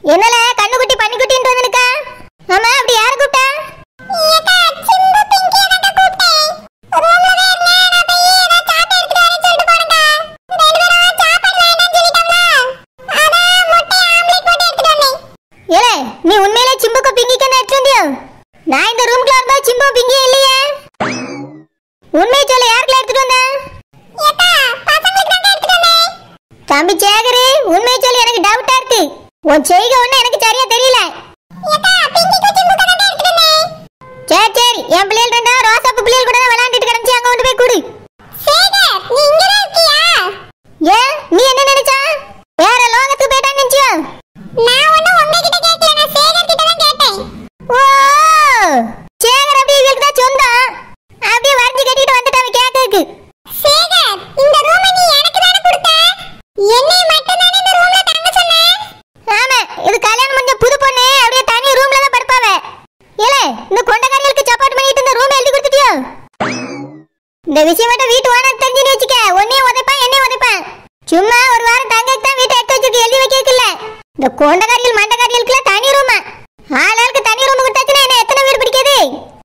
என்னல கண்ணுக்குட்டி பன்னிக்குட்டின்னு வந்திருக்கா ஆமா அப்படி யார கூப்பிட்டா ஏலே நீ உண்மையிலே சிம்புக்கு பிங்கிக்கு எடுத்து வந்தியோ நான் இந்த ரூம்க்குள்ள வரும்போது சிம்பு பிங்கி இல்லையே உண்மையை சொல்ல யாருக்குல எடுத்துட்டு வந்த தம்பி சேகரு உண்மையை சொல்லி எனக்கு டவுட்டா இருக்கு உன் செய்கை ஒண்ணு எனக்கு சரியா தெரியல சரி சரி என் பிள்ளைகள் ரெண்டா ரோசாப்பு பிள்ளைகள் கூட தான் விளையாண்டுட்டு கிடந்துச்சு அங்க கொண்டு போய் கொடு ஏன் நீ என்ன நினைச்சா வேற லோகத்துக்கு போயிட்டான்னு நினைச்சியா ஓ சேகர் அப்படியே இவளுக்கு தான் சொந்தம் அப்படியே வரைஞ்சு கட்டிட்டு வந்துட்டாங்க கேக்குக்கு ஆமா இது கல்யாணம் பண்ண புது பொண்ணு அப்படியே தனி ரூம்ல தான் படுப்பாவ ஏலே இந்த கொண்டக்காரிகளுக்கு சப்போர்ட் பண்ணிட்டு இந்த ரூம் எழுதி கொடுத்துட்டியோ இந்த விஷயம் மட்டும் வீட்டு ஓனர் தெரிஞ்சுன்னு வச்சுக்க உன்னையும் உதைப்பான் என்னையும் உதைப்பான் சும்மா ஒரு வாரம் தங்கக்கு தான் வீட்டை எடுத்து வச்சிருக்கு எழுதி வைக்கல இந்த கொண்டக்காரிகள் மண்டக்காரிகளுக்குலாம் தனி ரூமா ஆளாளுக்கு தனி ரூம் கொடுத்தாச்சுன்னா என்ன எத்தனை வீடு பிடிக்காது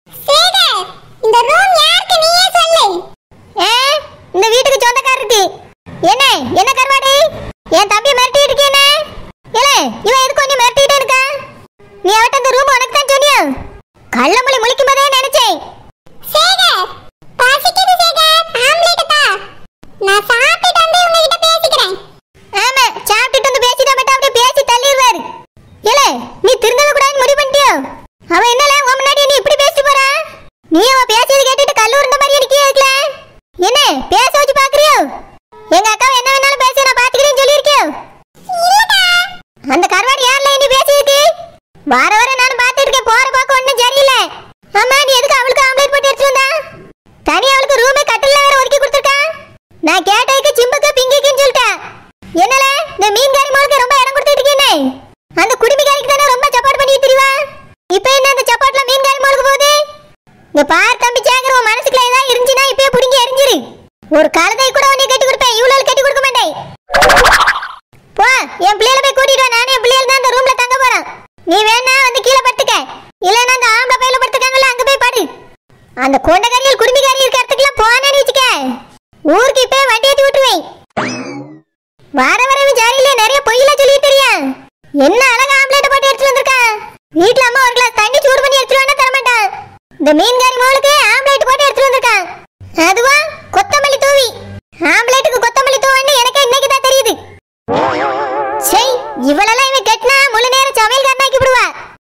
இந்த ரூம் யாருக்கு நீயே சொல்லு ஏ இந்த வீட்டுக்கு சொந்தக்காரருக்கு என்ன என்ன கருவாடு என் தம்பி மிரட்டிட்டு இருக்கேனே ஏலே இவன் எதுக்கு கொஞ்சம் மிரட்டிட்டே இருக்கா நீ அவட்ட இந்த ரூம் உனக்கு தான் சொன்னியோ கள்ளமொழி முழிக்கும் போதே நினைச்சேன் சேகர் பசிக்குது சேகர் ஆம்லெட் தா நான் சாப்பிட்டு வந்து உங்ககிட்ட பேசிக்கிறேன் ஆமா சாப்பிட்டுட்டு வந்து பேசிட்டா மட்டும் அப்படியே பேசி தள்ளிடுவாரு ஏலே நீ திருந்தவே கூடாதுன்னு முடிவு பண்ணிட்டியோ அவன் என்னல உன் முன்னாடி நீ இப்படி பேசிட்டு போறா நீ அவன் பேசியது கேட்டுட்டு கல்லு உருண்ட மாதிரி இருக்கே இருக்கல என்ன பேச வச்சு பாக்குறியோ எங்க அக்கா என்ன வேணாலும் பேச நான் பாத்துக்கிறேன்னு சொல்லியிருக்கியோ அந்த கருவாடு யார்ல நீ பேசியிருக்கு வார வாரம் நானும் பார்த்துட்டு இருக்கேன் போற பார்க்க ஒண்ணும் சரியில்லை ஆமா நீ எதுக்கு அவளுக்கு ஆம்லேட் போட்டு எடுத்து வந்தா தனி அவளுக்கு ரூமே கட்டில வேற ஒதுக்கி கொடுத்துருக்கா நான் கேட்டதுக்கு சிம்புக்கு பிங்கிக்குன்னு சொல்லிட்டேன் என்னல இந்த மீன்காரி மோளுக்கு ரொம்ப இடம் கொடுத்துட்டு இருக்கேனே அந்த குடுமிக்காரிக்கு தானே ரொம்ப சப்போர்ட் பண்ணிட்டு திரிவா இப்போ என்ன அந்த சப்போர்ட்ல மீன்காரி மோளுக்கு போகுது இங்க பார் தம்பி சேகர் உன் மனசுக்குள்ள ஏதாவது இருந்துச்சுன்னா இப்பயே புடிங்கி எரிஞ்சிரு ஒரு கழுதை கூட உன்னை கட்டி கொடுப்பேன் இவ்வளவு கட்டி கொடுக்க மாட்டேன் போ என் பிள்ளைகளை போய் கூட்டிட்டு வா நானே என் பிள்ளைகள் தான் அந்த ரூம்ல தங்க போறேன் நீ வேணா வந்து கீழே படுத்துக்க இல்லைன்னா அந்த ஆம்பளை பையில படுத்துக்காங்கல்ல அங்க போய் படு அந்த கொண்டக்காரிகள் குடும்பிக்காரி இருக்க இடத்துக்குலாம் போனேன்னு வச்சுக்க ஊருக்கு இப்பவே வண்டி ஏத்தி விட்டுருவேன் வர வரவே ஜாலியில நிறைய பொய்யில சொல்லிட்டு தெரியா என்ன அழகா ஆம்லேட் போட்டு எடுத்து வந்திருக்கா வீட்ல அம்மா ஒரு கிளாஸ் தண்ணி சூடு பண்ணி எடுத்துட்டு வந்தா தர மாட்டான் இந்த மீன்காரி மோளுக்கு ஆம்லேட் போட்டு எடுத்து வந்திருக்கான் அதுவா கொத்தமல்லி தூவி ஆம்லேட்டுக்கு கொத்தமல்லி தூவன்னு எனக்கு இன்னைக்கு தான் தெரியுது சரி இவளெல்லாம் இவன் கெட்டினா முழு நேரம் சமையல் காரணாக்கி விடுவா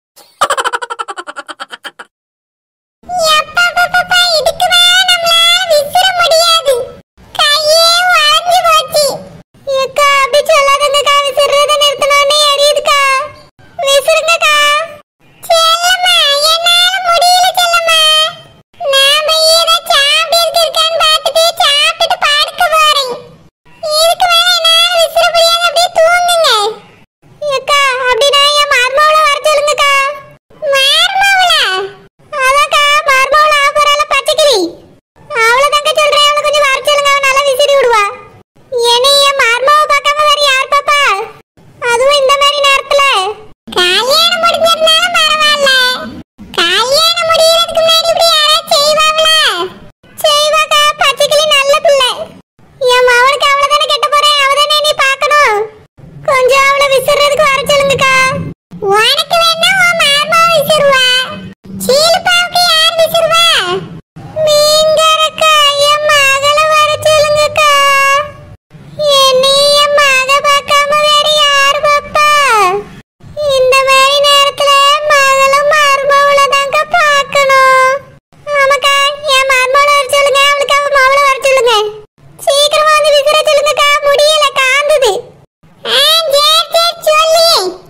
எப்பப்பப்பப்பா, இதுக்கு மேல நம்மளால விசிற முடியாது கையே வளைஞ்சு போச்சு ஏக்கா அப்படி சொல்லாதங்கக்கா விசிறத நிறுத்தணும்னு எரியுதுக்கா விசிறுங்கக்கா செல்லம்மா என்னால முடியல செல்லம்மா நான் போய் ஏதோ சாப்பிட்டு இருக்கான்னு பார்த்துட்டு சாப்பிட்டுட்டு படுக்க போறேன் இதுக்கு மேல என்னால விசிற முடியாது அப்படியே தூங்குங்க ஏக்கா அப்படின்னா என் மருமவள வர சொல்லுங்கக்கா மாறுமாவளா அதாக்கா மருமவள ஆபரால பச்சைக்கிளி அவ்வளவுதாங்க சொல்றேன் அவளை கொஞ்சம் வர சொல்லுங்க அவ நல்லா விசிறி விடுவா என்னை என் மருமவ பார்க்காம வேற யார் பாப்பா அதுவும் இந்த மாதிரி நேரத்துல கல்யாணம் முடிஞ்சதுனால பரவாயில்ல கல்யாணம் முடியறதுக்கு முன்னாடி இப்படி யாராவது செய்வாங்களா செய்வாக்கா பச்சைக்கிளி நல்ல பிள்ளை என் மவளுக்கு அவ்வளவுதானே கெட்ட போறேன் அவதானே நீ பார்க்கணும் கொஞ்சம் அவளை விசிறதுக்கு வர சொல்லுங்கக்கா உனக்கு வேணா உன் மாமா விசிறுவா சீலுப்பாவுக்கு யார் விசிறுவா மீன்காரக்கா என் மகளை வர சொல்லுங்கக்கா என்னை என் மக பார்க்காம வேற யாரு பாப்பா இந்த மாதிரி நேரத்துல மகளும் மருமவளை தாங்க பார்க்கணும் ஆமாக்கா என் மருமவளை வர சொல்லுங்க அவளுக்கு அவ மவளை வர சொல்லுங்க சீக்கிரமா வந்து விசிற சொல்லுங்கக்கா முடியல காந்துது ஆ சரி சரி சொல்லி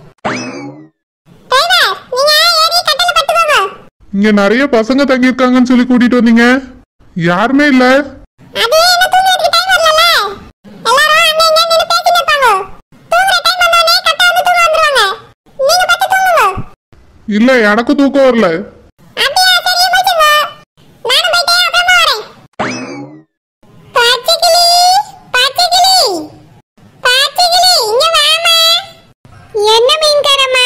டிரைவர் நீங்க ஏறி கட்டல பட்டுக்கோங்க இங்க நிறைய பசங்க தங்கியிருக்காங்கன்னு சொல்லி கூட்டிட்டு வந்தீங்க யாருமே இல்ல அது என்ன தூங்குறதுக்கு டைம் வரலல எல்லாரும் அங்க இங்க நின்னு பேசிட்டு இருப்பாங்க தூங்குற டைம் வந்தோடனே கட்ட வந்து தூங்க வந்துருவாங்க நீங்க பட்டு தூங்குங்க இல்ல எனக்கு தூக்கம் வரல அப்படியா சரி முடிச்சுங்க நானும் போயிட்டே அப்புறமா வரேன் பச்சைக்கிளி பச்சைக்கிளி பச்சைக்கிளி இங்க வாமா என்ன மீன்காரம்மா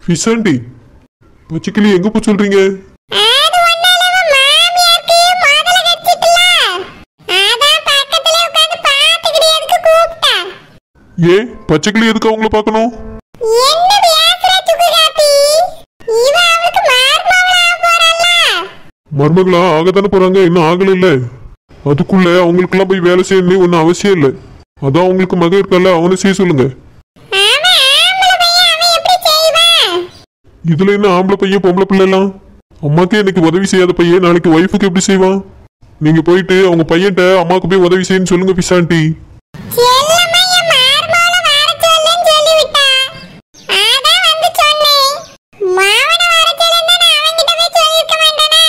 பிசாண்டி பச்சைக்கிளி எங்க போய் சொல்றீங்க அது ஒண்ணும் இல்ல, உன் மாமியாருக்கு முதல்ல கடிச்சிட்டுல. அதான் பக்கத்துல உட்கார்ந்து பார்த்துக்கிட்டு எதுக்கு கூப்பிட்டா? ஏன் பச்சைக்கிளி எதுக்கு அவங்கள பார்க்கணும் என்ன பேசுற சுக்கு காப்பி? இவ அவளுக்கு மருமகளா போறாளா? மருமகளா ஆகத்தானே போறாங்க இன்னும் ஆகல இல்ல அதுக்குள்ள அவங்களுக்கெல்லாம் போய் வேலை செய்யணும் ஒன்றும் அவசியம் இல்லை அதான் அவங்களுக்கு மக இருக்கல அவனை செய்ய சொல்லுங்க அவன் ஆம்பளை பையன், அவன் எப்படி செய்வான்? இதுல என்ன ஆம்பளை பையன் பொம்பளை பிள்ளை எல்லாம் அம்மாக்கே இன்னைக்கு உதவி செய்யாத பையன் நாளைக்கு ஒய்ஃபுக்கு எப்படி செய்வான் நீங்க போயிட்டு அவங்க பையன்ட்ட அம்மாக்கு போய் உதவி செய்யன்னு சொல்லுங்க பிசாண்டி செல்லம்மா என் மருமகளை வர சொல்லுன்னு சொல்லிவிட்டா. அதான் வந்து சொன்னேன். மாவனை வர சொல்லுன்னு நான் அவன்கிட்ட போய் சொல்லியிருக்க மாட்டேனா?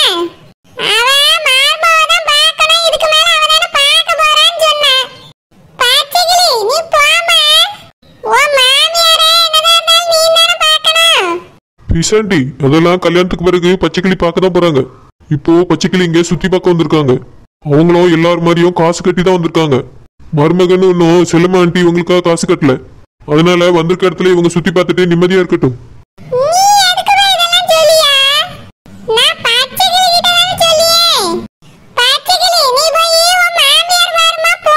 அவன் மருமகளை தான் பார்க்கணும், இதுக்கு மேல அவ தானே பார்க்க போறான்னு சொன்னா. பச்சைக்கிளி, நீ போம்மா. உன் மாமியாரை என்னதான் இருந்தாலும் நீ தானே பார்க்கணும். பிசாண்டி அதெல்லாம் கல்யாணத்துக்கு பிறகு பச்சைக்கிளி பார்க்க தான் போறாங்க இப்போ பச்சைக்கிளி இங்க சுத்தி பார்க்க வந்திருக்காங்க அவங்களும் எல்லார் மாதிரியும் காசு கட்டி தான் வந்திருக்காங்க மருமகன் இன்னும் செல்லம்மா ஆண்டி இவங்களுக்காக காசு கட்டல அதனால வந்திருக்க இடத்துல இவங்க சுத்தி பார்த்துட்டு நிம்மதியா இருக்கட்டும் நீ எதுக்குமா இதெல்லாம் சொல்லியா? நான் பச்சைக்கிளி கிட்ட தானே சொல்லியேன். பச்சைக்கிளி, நீ போய் உன் மாமியார் வருமா போ.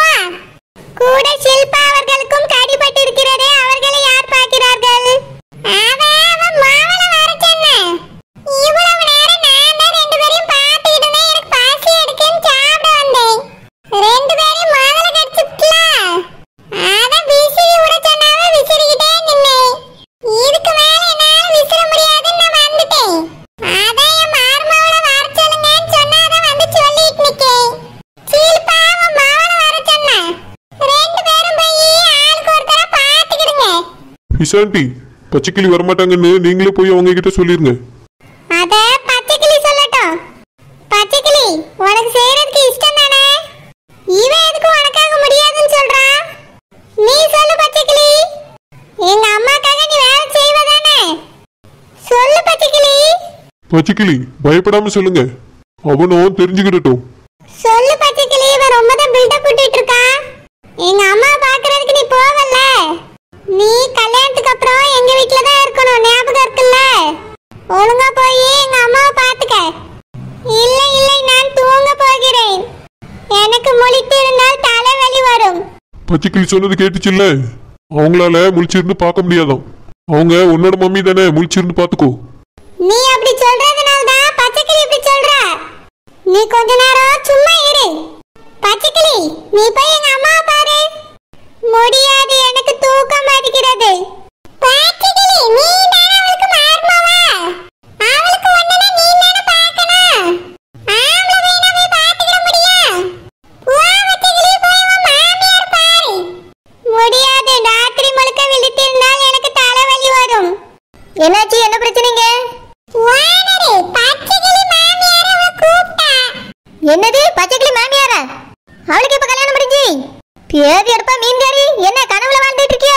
கூட ஷில்பா அவர்களுக்கும் கடிபட்டிருக்கிறதே அவர்களை யார் பார்க்கிறார்கள் அவன் அவன் மாவளை வர சொன்னான். இவ்வளவு நேரம் நான் தான் ரெண்டு பேரையும் பார்த்துக்கிட்டு இருந்தேன். எனக்கு பசி எடுக்குன்னு சாப்பிட வந்தேன். ரெண்டு பேரையும் முதல்ல கடிச்சிட்டுல. அதான் விசிறி விட சொன்னாவ விசிறிக்கிட்டே நின்னேன். இதுக்கு மேல என்னால விசிற முடியாதுன்னு நான் வந்துட்டேன். அதான் என் மருமகளை வர சொல்லுங்கன்னு சொன்னாதான் வந்து சொல்லிட்டு நிக்கேன். சீல்பா அவன் மவளை வர சொன்னா. ரெண்டு பேரும் போய் ஆளுக்கு ஒருத்தரா பார்த்துக்கிடுங்க. பிசாண்டி பச்சைக்கிளி வரமாட்டாங்கன்னு நீங்களே போய் அவங்க கிட்ட சொல்லிருங்க அத பச்சைக்கிளி சொல்லட்டும். பச்சைக்கிளி, உனக்கு செய்யறதுக்கு இஷ்டம் தானே? இவன் எதுக்கு உனக்காக முடியாதுன்னு சொல்றா? நீ சொல்லு பச்சைக்கிளி. எங்க அம்மாக்காக நீ வேலை செய்வதானே? சொல்லு பச்சைக்கிளி. பச்சைக்கிளி பயப்படாம சொல்லுங்க அவனும் தெரிஞ்சுக்கிடட்டும் சொல்லு பச்சைக்கிளி, இவன் ரொம்ப தான் build-up விட்டுட்டு இருக்கா. எங்க அம்மா பாக்குறதுக்கு நீ போவல்ல நீ கல்யாணத்துக்கு அப்புறம் எங்க வீட்ல தான் இருக்கணும் ஞாபகம் இருக்குல்ல ஒழுங்கா போய் எங்க அம்மாவை பாத்துக்க இல்லை இல்லை நான் தூங்க போகிறேன் எனக்கு முழித்து இருந்தால் தலைவலி வரும் பச்சைக்கிளி சொன்னது கேட்டுச்சுல்ல அவங்களால முழிச்சிருந்து பார்க்க முடியாதாம் அவங்க உன்னோட மம்மி தானே முழிச்சிருந்து பார்த்துக்கோ நீ அப்படி சொல்றதுனால தான் பச்சைக்கிளி இப்படி சொல்ற நீ கொஞ்ச நேரம் சும்மா இரு பச்சைக்கிளி நீ போய் எங்க அம்மாவை பாரு முடியாது எனக்கு தூக்கம் அடிக்கிறது பச்சைக்கிளி நீ தானே அவளுக்கு மார்மாவா அவளுக்கு ஒண்ணுனா நீ தானே பார்க்கணும் ஆம்பளை வேணா போய் பார்த்துக்கிட முடியும் போ பச்சைக்கிளி போய் உன் மாமியார் பாரு முடியாது ராத்திரி முழுக்க விழித்திருந்தால் எனக்கு தலைவலி வரும் என்னாச்சு என்ன பிரச்சனைங்க வானரே பச்சைக்கிளி மாமியார் அவ கூப்பிட்டா என்னது பச்சைக்கிளி மாமியாரா அவளுக்கு இப்ப கல்யாணம் முடிஞ்சு பேதி எடுப்பா மீன்காரி என்ன கனவுல வாழ்ந்துட்டு இருக்கியோ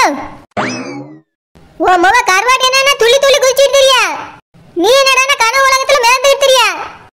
உன் முக கருவாடு என்னன்னா துள்ளி துள்ளி குதிச்சிட்டு தெரியா நீ என்னடா கனவு உலகத்துல மிதந்துட்டு தெரியா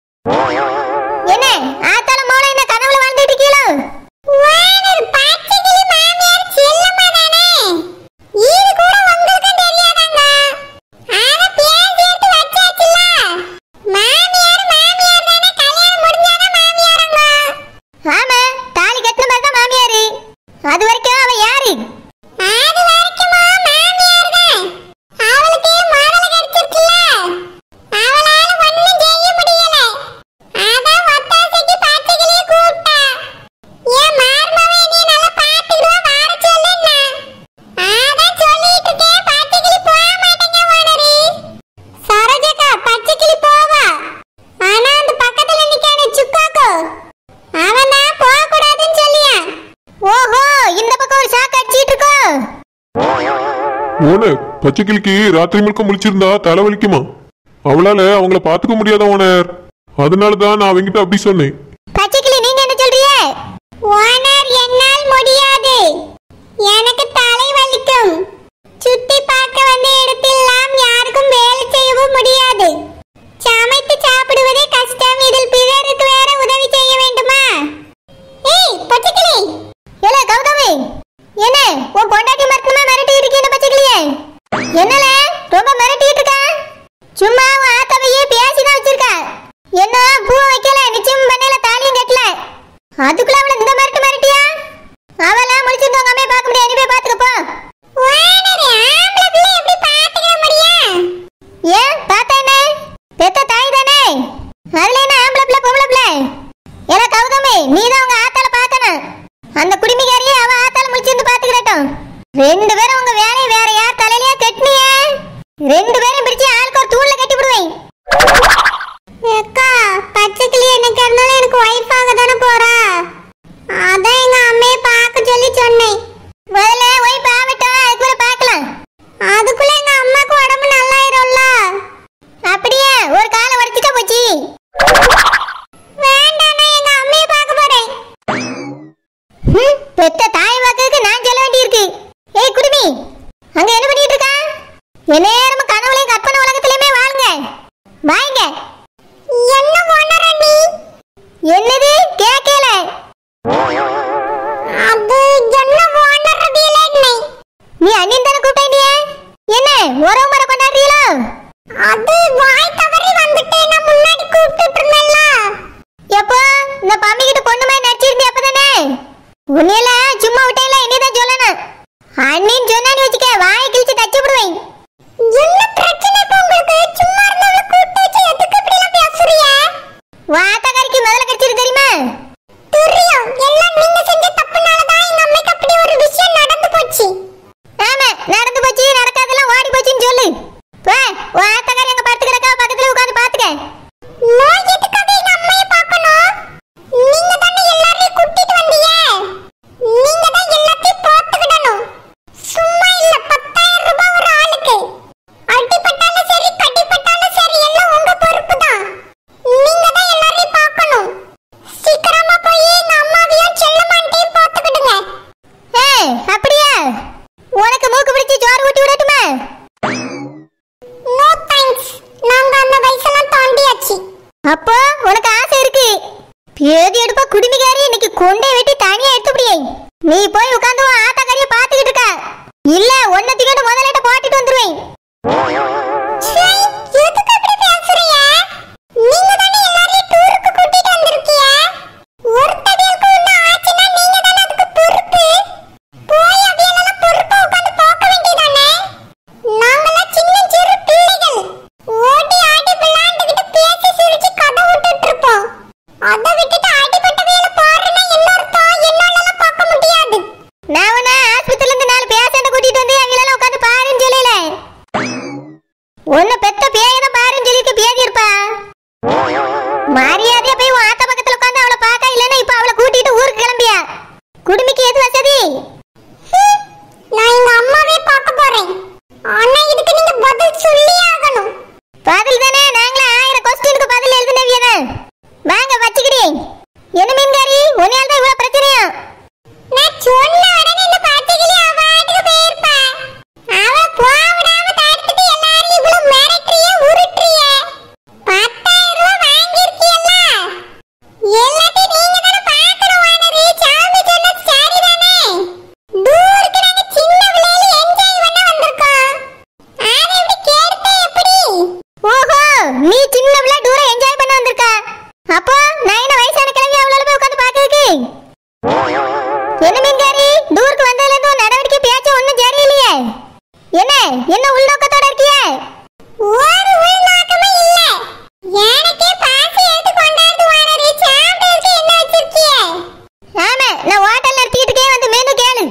என்ன ஆத்தால மோள என்ன கனவுல வாழ்ந்துட்டு இருக்கீங்களோ வானர் பச்சைக்கிளி மாமியார் செல்லம்மா தானே இது கூட உங்களுக்கும் தெரியாதாங்க அத பேசி எடுத்து வச்சாச்சுல மாமியார் மாமியார் தானே கல்யாணம் முடிஞ்சாதான் மாமியாருங்க ஆமா தாலி கட்டின மாதிரி தான் மாமியாரு அது வரைக்கும் அவ யாரு அது வரைக்கும் மாமியார் தான் அவளுக்கு முதல்ல கிடைச்சிருக்குல்ல அவளால ஒண்ணும் செய்ய முடியல அதான் ஒத்தாசைக்கு பச்சைக்கிளிய கூப்பிட்டா என் மார்மவே நீ நல்லா பாத்துக்கிடுவா வர சொல்லுன்னா அதான் சொல்லிட்டு இருக்கேன் பச்சைக்கிளி போக மாட்டேங்க ஓனரு சரோஜக்கா பச்சைக்கிளி போவா ஆனா அந்த பக்கத்துல நிக்கானே சுக்காக்கோ அவன் தான் போக கூடாதுன்னு சொல்லியா ஓஹோ இந்த பக்கம் ஒரு சாக்கு அடிச்சிட்டு இருக்கோம் ஓனர் பச்சைக்கிளிக்கு ராத்திரி முழுக்க முழிச்சிருந்தா தலைவலிக்குமா அவளால அவங்கள பார்த்துக்க முடியாத ஓனர் அதனால தான் நான் அவங்கிட்ட அப்படி சொன்னேன் பச்சைக்கிளி நீங்க என்ன சொல்றீங்க ஓனர் என்னால் முடியாது எனக்கு தலை வலிக்கும் சுத்தி பார்க்க வந்த இடத்தெல்லாம் யாருக்கும் வேலை செய்யவும் முடியாது சமைத்து சாப்பிடுவதே கஷ்டம் இதில் பிறருக்கு வேற உதவி செய்ய வேண்டுமா ஏய் பச்சைக்கிளி ஏல கௌதமி என்ன உன் பொண்டாட்டி மரத்துமா மிரட்டிட்டு இருக்கீங்க பச்சைக்கிளியே என்னல ரொம்ப மிரட்டிட்டு இருக்கா குடிமிகாரியே அவ ஆத்தால முடிச்சிருந்து பாத்துக்கிறட்டும் ரெண்டு பேரும் உங்க வேலையை வேற யார் தலையிலயா கட்டினிய ரெண்டு பேரும் பிடிச்சு ஆளுக்கு ஒரு தூண்ல கட்டி விடுவேன் அக்கா பச்சை கிளி எனக்கு இருந்தாலும் எனக்கு ஒய்ஃப் ஆக தானே போறா அதான் எங்க அம்மையை பார்க்க சொல்லி சொன்னேன் முதல்ல போய் பாவட்டும் அதுக்குள்ள பார்க்கலாம் அதுக்குள்ள எங்க அம்மாக்கு உடம்பு நல்லாயிரும்ல அப்படியே ஒரு காலை உடைச்சிட்டா போச்சு வேண்டாம் நான் எங்க அம்மையை பார்க்க போறேன் ஹம், பெத்த தாய் வாக்குக்கு நான் சொல்ல வேண்டியிருக்கு ஏய் குடுமி அங்க என்ன பண்ணிட்டு இருக்கா எந்நேரமும் கனவுலையும் கற்பனை உலகத்திலயுமே வாழுங்க வாங்க என்ன ஓனர நீ என்னது கேட்கல அது என்ன ஓனர் இல்லை நீ அண்ணின் தானே கூப்பிட்டே என்ன உறவு முறை கொண்டாடுறீங்களோ அது வாய் தவறி வந்துட்டு நான் முன்னாடி கூப்பிட்டு இருந்தேன்ல எப்போ இந்த பம்மி கிட்ட பொண்ணு மாதிரி நடிச்சிருந்தே அப்பதானே உன்னையில சும்மா விட்டேல என்னதான் சொல்லணும் அண்ணின்னு சொன்னா நீ வச்சுக்க வாயை கிழிச்சு தச்சு விடுவேன் என்ன பிரச்சனை இப்ப உங்களுக்கு சும்மா இருந்தவள கூப்பிட்டு வச்சு எதுக்கு இப்படி எல்லாம் பேசுறீங்க வாத்தக்காரிக்கு முதல்ல கிடைச்சிரு தெரியுமா தெரியும் எல்லாம் நீங்க செஞ்ச தப்புனால தான் எங்க அம்மைக்கு அப்படி ஒரு விஷயம் நடந்து போச்சு ஆமா நடந்து போச்சு நடக்காதெல்லாம் ஓடி போச்சுன்னு சொல்லு வா வாத்தக்காரி அங்க படுத்து கிடக்கா பக்கத்துல உட்காந்து பாத்துக்க நான் எதுக்காக எங்க அம்மையை பார்க்கணும் நீங்க தானே எல்லாரையும் கூட்டிட்டு வந்தீங்க நீங்க தான் எல்லாத்தையும் பார்த்துக்கிடணும் சும்மா இல்ல பத்தாயிரம் ரூபாய் ஒரு ஆளுக்கு அடிபட்டாலும் சரி கடிபட்டாலும் சரி எல்லாம் உங்க பொறுப்பு தான் நீங்க தான் எல்லாரையும் பார்க்கணும் சீக்கிரமா போய் எங்க அம்மாவையும் செல்லமான்ட்டையும் பார்த்துக்கிடுங்க ஏய் அப்படியா உனக்கு மூக்கு பிடிச்சி சோறு ஊட்டி விடட்டுமா நோ தேங்க்ஸ் நாங்க அந்த வயசெல்லாம் தாண்டியாச்சு அப்போ உனக்கு ஆசை இருக்கு பேதி எடுப்பா குடுமிகாரி இன்னைக்கு கொண்டே வெட்டி தனியா எடுத்துப்படியே நீ போய் உட்காந்து உன் ஆத்தாக்காரிய பாத்துக்கிட்டு இருக்க இல்ல ஒன்னத்துக்கிட்ட முதலிட்ட போட்டுட்டு வந்துருவேன் சே, எதுக்கு அப்படி பேசுறீங்க? நீங்க தானே எல்லாரையும் டூருக்கு கூட்டிட்டு வந்திருக்கீங்க. ஒருத்தடியாளுக்கு ஒண்ணு ஆச்சுன்னா நீங்க தானே அதுக்கு பொறுப்பு. போய் அவியலெல்லாம் பொறுப்பா உட்கார்ந்து பார்க்க வேண்டியதானே? நாங்கெல்லாம் சின்ன சிறு பிள்ளைகள். ஓடி ஆடி விளையாண்டுக்கிட்டு பேசி சிரிச்சு கதை விட்டுட்டு இருப்போம். அதை விட்டுட்டு அடிபட்டவையில பாருன்னா என்ன அர்த்தம்? என்னாலலாம் பார்க்க முடியாது. நான் உன்னை ஆஸ்பத்திரில இருந்து நாலு பேஷண்ட கூட்டிட்டு வந்து அவங்களெல்லாம் உட்காந்து பாருன்னு சொல்லல உன்னை பெத்த பேயதான் பாருன்னு சொல்லிட்டு பேதி இருப்பா மரியாதையா போய் உன் ஆத்தா பக்கத்துல உட்காந்து அவளை பார்க்க இல்லைன்னா இப்ப அவளை கூட்டிட்டு ஊருக்கு கிளம்பியா குடுமிக்கு எது வசதி ஹம், நான் எங்க அம்மாவே பார்க்க போறேன் ஆனா இதுக்கு நீங்க பதில் சொல்லியே ஆகணும் பதில் தானே நாங்களே ஆயிரம் கொஸ்டினுக்கு பதில் எழுதினவியதான் வாங்க வச்சுக்கிடி என்ன மீன்காரி உன்னையால தான் இவ்வளவு பிரச்சனையா நான் சொன்ன உடனே இந்த பாட்டிகளே அவ பாட்டுக்கு போயிருப்பா அவ போவிடாம தடுத்துட்டு எல்லாரும் இவ்வளவு மிரட்டுறிய உருட்டுறிய பத்தாயிரம் ரூபாய் வாங்கியிருக்கீல்ல எல்லாத்தையும் நீங்க தானே பார்க்கணும் வானரு சாமி சொன்னது சரிதானே தூருக்கு நாங்க சின்ன பிள்ளையில என்ஜாய் பண்ண வந்திருக்கோம் அதை எப்படி கேட்டா எப்படி ஓஹோ நீ சின்ன பிள்ளை டூரை என்ஜாய் பண்ண வந்திருக்க அப்போ நான் என்ன வயசான கிளம்பி அவளால போய் உட்காந்து பாக்குறதுக்கு என்ன மீன்காரி டூருக்கு வந்ததுல இருந்து உன் நடவடிக்கை பேச்ச ஒண்ணும் சரியில்லையே என்ன என்ன உள்நோக்கத்தோட இருக்கியே ஒரு உள்நோக்கமே இல்ல எனக்கே பாசி எடுத்து கொண்டாந்து வானரு சாப்பிட்டதுக்கு என்ன வச்சிருக்கிய ஆமா நான் ஹோட்டல் நடத்திட்டுக்கே வந்து மெனு கேளு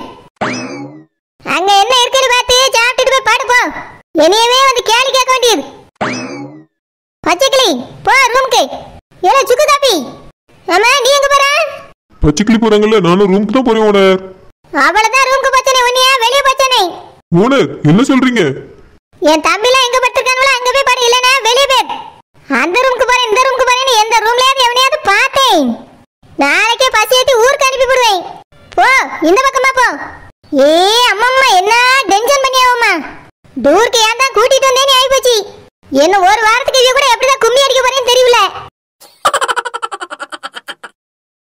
அங்க என்ன இருக்குன்னு பார்த்து சாப்பிட்டுட்டு போய் படுப்போம் என்னையவே வந்து கேள்வி கேட்க வேண்டியது பச்சைக்கிளி போ ரூமுக்கு ஏன்னா சுக்கு காப்பி ஆமா நீ எங்க போற பச்சைக்கிளி போறாங்கல்ல நானும் ரூமுக்கு தான் போறேன் ஓனர் அவ்வளவுதான் ரூமுக்கு போச்சனே உன்னையா வெளியே போச்சனே ஓனர் என்ன சொல்றீங்க என் தம்பிலாம் எங்க படுத்திருக்காங்களோ அங்க போய் படு இல்லனா வெளியே போய் அந்த ரூமுக்கு போறேன் இந்த ரூமுக்கு போறேன்னு எந்த ரூம்லயாவது எவனையாவது பார்த்தேன் நாளைக்கே பசி ஏத்தி ஊருக்கு அனுப்பி விடுவேன் போ இந்த பக்கமா போ ஏ அம்மம்மா என்ன டென்ஷன் பண்ணியாவம்மா டூருக்கு ஏன் தான் கூட்டிட்டு வந்தேன்னு ஆயிப்போச்சு என்ன ஒரு வாரத்துக்கு